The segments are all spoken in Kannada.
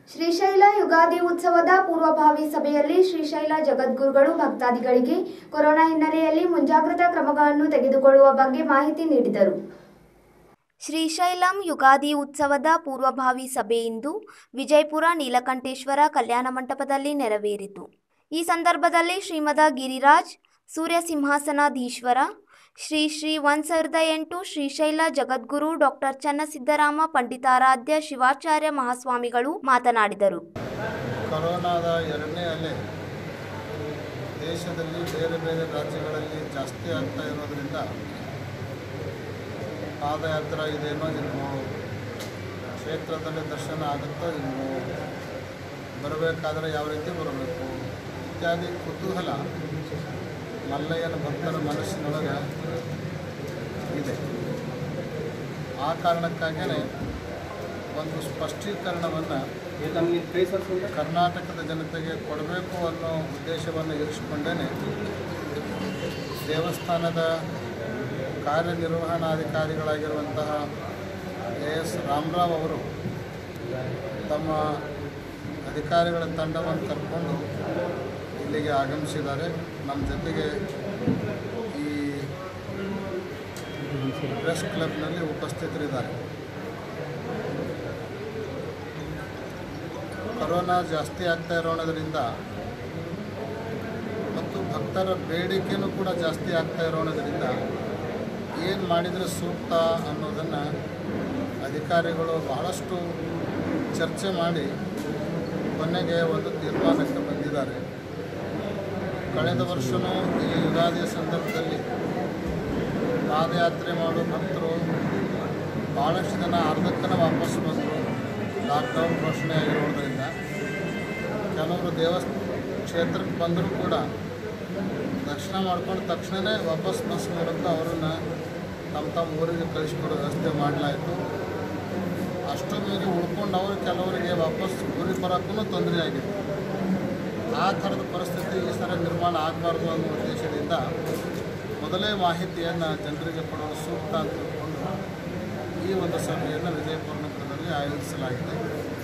ಶ್ರೀಶೈಲ ಯುಗಾದಿ ಉತ್ಸವದ ಪೂರ್ವಭಾವಿ ಸಭೆಯಲ್ಲಿ ಶ್ರೀಶೈಲ ಜಗದ್ಗುರುಗಳು ಭಕ್ತಾದಿಗಳಿಗೆ ಕೊರೋನಾ ಹಿನ್ನೆಲೆಯಲ್ಲಿ ಮುಂಜಾಗ್ರತಾ ಕ್ರಮಗಳನ್ನು ತೆಗೆದುಕೊಳ್ಳುವ ಬಗ್ಗೆ ಮಾಹಿತಿ ನೀಡಿದರು ಶ್ರೀಶೈಲಂ ಯುಗಾದಿ ಉತ್ಸವದ ಪೂರ್ವಭಾವಿ ಸಭೆ ಇಂದು ವಿಜಯಪುರ ನೀಲಕಂಠೇಶ್ವರ ಕಲ್ಯಾಣ ಮಂಟಪದಲ್ಲಿ ನೆರವೇರಿತು ಈ ಸಂದರ್ಭದಲ್ಲಿ ಶ್ರೀಮದ ಗಿರಿರಾಜ್ ಸೂರ್ಯ ಸಿಂಹಾಸನಾಧೀಶ್ವರ ಶ್ರೀ ಶ್ರೀ ಒಂದು ಸಾವಿರದ ಎಂಟು ಶ್ರೀಶೈಲ ಜಗದ್ಗುರು ಡಾಕ್ಟರ್ ಚನ್ನಸಿದ್ದರಾಮ ಪಂಡಿತಾರಾಧ್ಯ ಶಿವಾಚಾರ್ಯ ಮಹಾಸ್ವಾಮಿಗಳು ಮಾತನಾಡಿದರು ಕೊರೋನಾದ ಎರಡನೇ ಅಲೆ ದೇಶದಲ್ಲಿ ಬೇರೆ ಬೇರೆ ರಾಜ್ಯಗಳಲ್ಲಿ ಜಾಸ್ತಿ ಆಗ್ತಾ ಇರೋದರಿಂದ ಪಾದಯಾತ್ರೆ ಇದೇನೋ ಇಲ್ವೋ ಕ್ಷೇತ್ರದಲ್ಲಿ ದರ್ಶನ ಆಗುತ್ತೋ ಇಲ್ವೋ ಬರಬೇಕಾದ್ರೆ ಯಾವ ರೀತಿ ಬರಬೇಕು ಇತ್ಯಾದಿ ಕುತೂಹಲ ಮಲ್ಲಯ್ಯನ ಭಕ್ತರ ಮನಸ್ಸಿನೊಳಗೆ ಇದೆ ಆ ಕಾರಣಕ್ಕಾಗಿಯೇ ಒಂದು ಸ್ಪಷ್ಟೀಕರಣವನ್ನು ಕರ್ನಾಟಕದ ಜನತೆಗೆ ಕೊಡಬೇಕು ಅನ್ನೋ ಉದ್ದೇಶವನ್ನು ಇರಿಸಿಕೊಂಡೇ ದೇವಸ್ಥಾನದ ಕಾರ್ಯನಿರ್ವಹಣಾಧಿಕಾರಿಗಳಾಗಿರುವಂತಹ ಎ ಎಸ್ ರಾಮರಾವ್ ಅವರು ತಮ್ಮ ಅಧಿಕಾರಿಗಳ ತಂಡವನ್ನು ಕರ್ಕೊಂಡು ಇಲ್ಲಿಗೆ ಆಗಮಿಸಿದ್ದಾರೆ ನಮ್ಮ ಜೊತೆಗೆ ಈ ಪ್ರೆಸ್ ಕ್ಲಬ್ನಲ್ಲಿ ಉಪಸ್ಥಿತರಿದ್ದಾರೆ ಕೊರೋನಾ ಜಾಸ್ತಿ ಆಗ್ತಾ ಇರೋಣದ್ರಿಂದ ಮತ್ತು ಭಕ್ತರ ಬೇಡಿಕೆನೂ ಕೂಡ ಜಾಸ್ತಿ ಆಗ್ತಾ ಇರೋಣದ್ರಿಂದ ಏನು ಮಾಡಿದರೆ ಸೂಕ್ತ ಅನ್ನೋದನ್ನು ಅಧಿಕಾರಿಗಳು ಬಹಳಷ್ಟು ಚರ್ಚೆ ಮಾಡಿ ಕೊನೆಗೆ ಒಂದು ತೀರ್ಮಾನಕ್ಕೆ ಬಂದಿದ್ದಾರೆ ಕಳೆದ ವರ್ಷವೂ ಈ ಯುಗಾದಿಯ ಸಂದರ್ಭದಲ್ಲಿ ಪಾದಯಾತ್ರೆ ಮಾಡೋ ಭಕ್ತರು ಭಾಳಷ್ಟು ಜನ ಅರ್ಧಕ್ಕನ ವಾಪಸ್ ಬಂದರು ಲಾಕ್ಡೌನ್ ಘೋಷಣೆ ಆಗಿರೋದ್ರಿಂದ ಕೆಲವರು ದೇವಸ್ ಕ್ಷೇತ್ರಕ್ಕೆ ಬಂದರೂ ಕೂಡ ದರ್ಶನ ಮಾಡ್ಕೊಂಡು ತಕ್ಷಣವೇ ವಾಪಸ್ ಬಸ್ ಮೂಲಕ ಅವರನ್ನು ತಮ್ಮ ತಮ್ಮ ಊರಿಗೆ ಕಳಿಸ್ಕೊಡೋ ವ್ಯವಸ್ಥೆ ಮಾಡಲಾಯಿತು ಅಷ್ಟು ಮೀರಿ ಉಳ್ಕೊಂಡು ಅವರು ಕೆಲವರಿಗೆ ವಾಪಸ್ ಊರಿಗೆ ಬರೋಕ್ಕೂ ತೊಂದರೆ ಆಗಿದೆ ಆ ಥರದ ಪರಿಸ್ಥಿತಿ ಈ ಸಲ ನಿರ್ಮಾಣ ಆಗಬಾರ್ದು ಅನ್ನೋ ಉದ್ದೇಶದಿಂದ ಮೊದಲೇ ಮಾಹಿತಿಯನ್ನು ಜನರಿಗೆ ಕೊಡೋದು ಸೂಕ್ತ ಅಂತ ತಿಳ್ಕೊಂಡು ಈ ಒಂದು ಸಭೆಯನ್ನು ವಿಜಯಪುರ ನಗರದಲ್ಲಿ ಆಯೋಜಿಸಲಾಗಿದೆ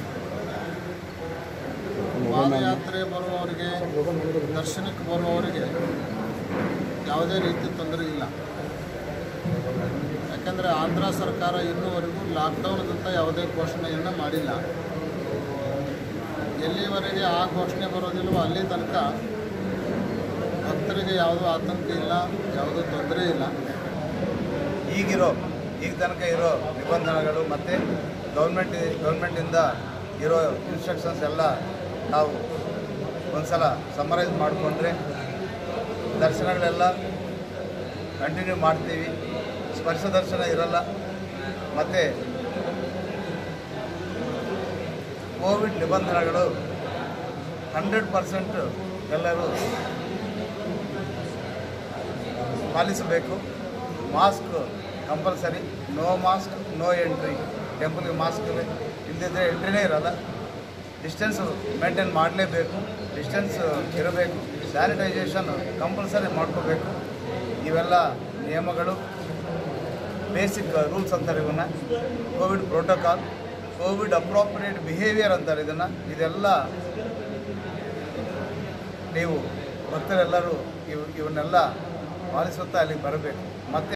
ಪಾದಯಾತ್ರೆ ಬರುವವರಿಗೆ ದರ್ಶನಕ್ಕೆ ಬರುವವರಿಗೆ ಯಾವುದೇ ರೀತಿ ತೊಂದರೆ ಇಲ್ಲ ಯಾಕಂದರೆ ಆಂಧ್ರ ಸರ್ಕಾರ ಇನ್ನೂವರೆಗೂ ಲಾಕ್ಡೌನ್ದಂತ ಯಾವುದೇ ಘೋಷಣೆಯನ್ನು ಮಾಡಿಲ್ಲ ಎಲ್ಲಿವರೆಗೆ ಆ ಘೋಷಣೆ ಬರೋದಿಲ್ವೋ ಅಲ್ಲಿ ತನಕ ಭಕ್ತರಿಗೆ ಯಾವುದೂ ಆತಂಕ ಇಲ್ಲ ಯಾವುದೂ ತೊಂದರೆ ಇಲ್ಲ ಈಗಿರೋ ಈಗ ತನಕ ಇರೋ ನಿಬಂಧನೆಗಳು ಮತ್ತು ಗೌರ್ಮೆಂಟ್ ಗೌರ್ಮೆಂಟಿಂದ ಇರೋ ಇನ್ಸ್ಟ್ರಕ್ಷನ್ಸ್ ಎಲ್ಲ ನಾವು ಒಂದ್ಸಲ ಸಮರೈಸ್ ಮಾಡಿಕೊಂಡ್ರೆ ದರ್ಶನಗಳೆಲ್ಲ ಕಂಟಿನ್ಯೂ ಮಾಡ್ತೀವಿ ಸ್ಪರ್ಶ ದರ್ಶನ ಇರಲ್ಲ ಮತ್ತು ಕೋವಿಡ್ ನಿಬಂಧನೆಗಳು ಹಂಡ್ರೆಡ್ ಪರ್ಸೆಂಟ್ ಎಲ್ಲರೂ ಪಾಲಿಸಬೇಕು mask compulsory no mask no entry ಟೆಂಪಲ್ಗೆ ಮಾಸ್ಕ್ ಇಲ್ಲದಿದ್ದರೆ ಎಂಟ್ರಿನೇ ಇರಲ್ಲ ಡಿಸ್ಟೆನ್ಸ್ ಮೇಂಟೈನ್ ಮಾಡಲೇಬೇಕು ಡಿಸ್ಟೆನ್ಸ್ ಇರಬೇಕು ಸ್ಯಾನಿಟೈಸೇಷನ್ ಕಂಪಲ್ಸರಿ ಮಾಡ್ಕೋಬೇಕು ಇವೆಲ್ಲ ನಿಯಮಗಳು ಬೇಸಿಕ್ ರೂಲ್ಸ್ ಅಂತಾರೆ ಇವನ್ನ COVID protocol COVID appropriate behaviour ಅಂತಾರೆ ಇದನ್ನು ಇದೆಲ್ಲ ನೀವು ಭಕ್ತರೆಲ್ಲರೂ ಇವ್ ಇವನ್ನೆಲ್ಲ ಪಾಲಿಸುತ್ತಾ ಅಲ್ಲಿಗೆ ಬರಬೇಕು ಮತ್ತು